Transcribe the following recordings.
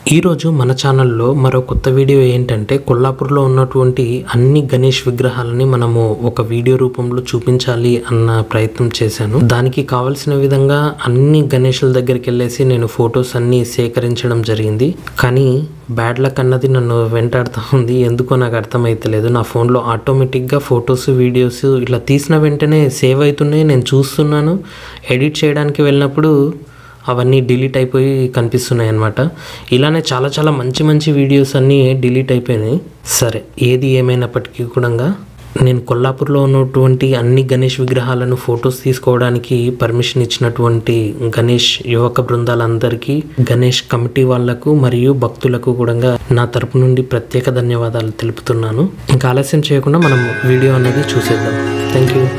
ఈరోజు మన ఛానల్లో మరో కొత్త వీడియో ఏంటంటే కొల్లాపూర్లో ఉన్నటువంటి అన్ని గణేష్ విగ్రహాలని మనము ఒక వీడియో రూపంలో చూపించాలి అన్న ప్రయత్నం చేశాను దానికి కావలసిన విధంగా అన్ని గణేషుల దగ్గరికి వెళ్ళేసి నేను ఫొటోస్ అన్ని సేకరించడం జరిగింది కానీ బ్యాడ్ లక్ అన్నది నన్ను వెంటాడుతూ ఉంది ఎందుకో నాకు అర్థమైతలేదు నా ఫోన్లో ఆటోమేటిక్గా ఫొటోస్ వీడియోస్ ఇట్లా తీసిన వెంటనే సేవ్ అవుతున్నాయి నేను చూస్తున్నాను ఎడిట్ చేయడానికి వెళ్ళినప్పుడు అవన్నీ డిలీట్ అయిపోయి కనిపిస్తున్నాయి అన్నమాట ఇలానే చాలా చాలా మంచి మంచి వీడియోస్ అన్నీ డిలీట్ అయిపోయినాయి సరే ఏది ఏమైనప్పటికీ కూడా నేను కొల్లాపూర్లో ఉన్నటువంటి అన్ని గణేష్ విగ్రహాలను ఫొటోస్ తీసుకోవడానికి పర్మిషన్ ఇచ్చినటువంటి గణేష్ యువక బృందాలందరికీ గణేష్ కమిటీ వాళ్లకు మరియు భక్తులకు కూడా నా తరపు నుండి ప్రత్యేక ధన్యవాదాలు తెలుపుతున్నాను ఇంకా ఆలస్యం చేయకుండా మనం వీడియో అనేది చూసేద్దాం థ్యాంక్ యూ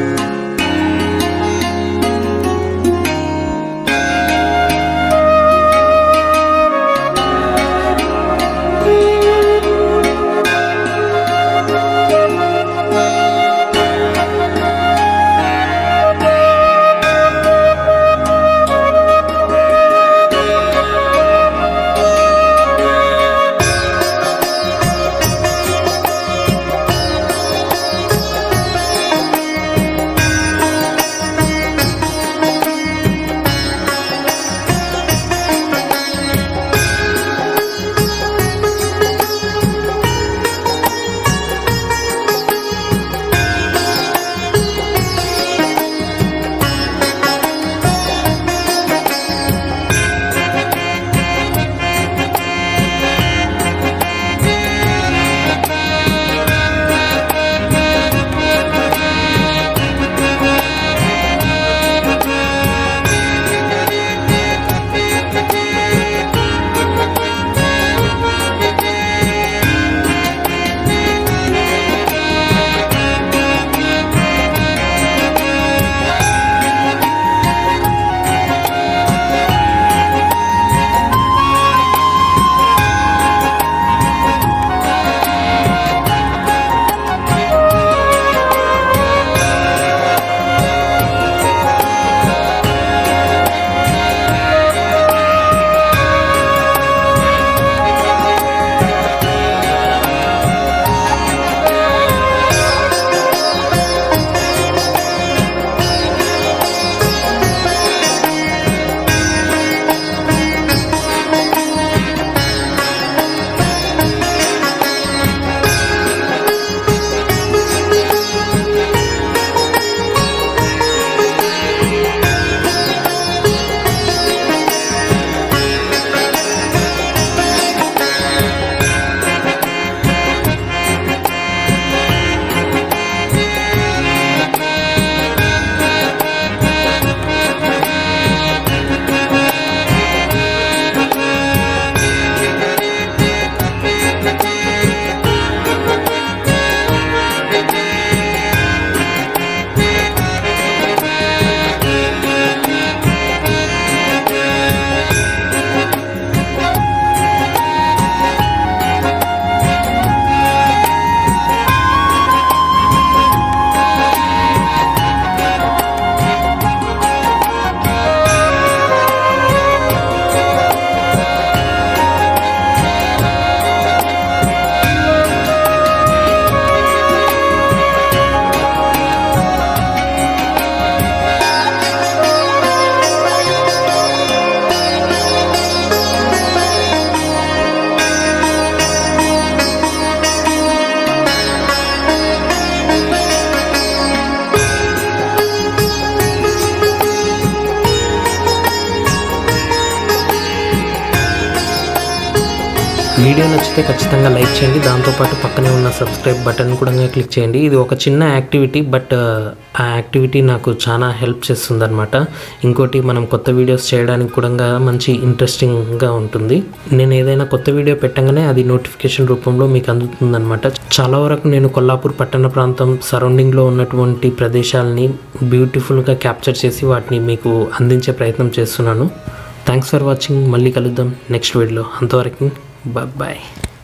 వీడియో నచ్చితే ఖచ్చితంగా లైక్ చేయండి దాంతోపాటు పక్కనే ఉన్న సబ్స్క్రైబ్ బటన్ కూడా క్లిక్ చేయండి ఇది ఒక చిన్న యాక్టివిటీ బట్ ఆ యాక్టివిటీ నాకు చాలా హెల్ప్ చేస్తుంది అనమాట ఇంకోటి మనం కొత్త వీడియోస్ చేయడానికి కూడా మంచి ఇంట్రెస్టింగ్గా ఉంటుంది నేను ఏదైనా కొత్త వీడియో పెట్టగానే అది నోటిఫికేషన్ రూపంలో మీకు అందుతుందన్నమాట చాలా వరకు నేను కొల్లాపూర్ పట్టణ ప్రాంతం సరౌండింగ్లో ఉన్నటువంటి ప్రదేశాలని బ్యూటిఫుల్గా క్యాప్చర్ చేసి వాటిని మీకు అందించే ప్రయత్నం చేస్తున్నాను థ్యాంక్స్ ఫర్ వాచింగ్ మళ్ళీ కలుద్దాం నెక్స్ట్ వీడియోలో అంతవరకు బాయ్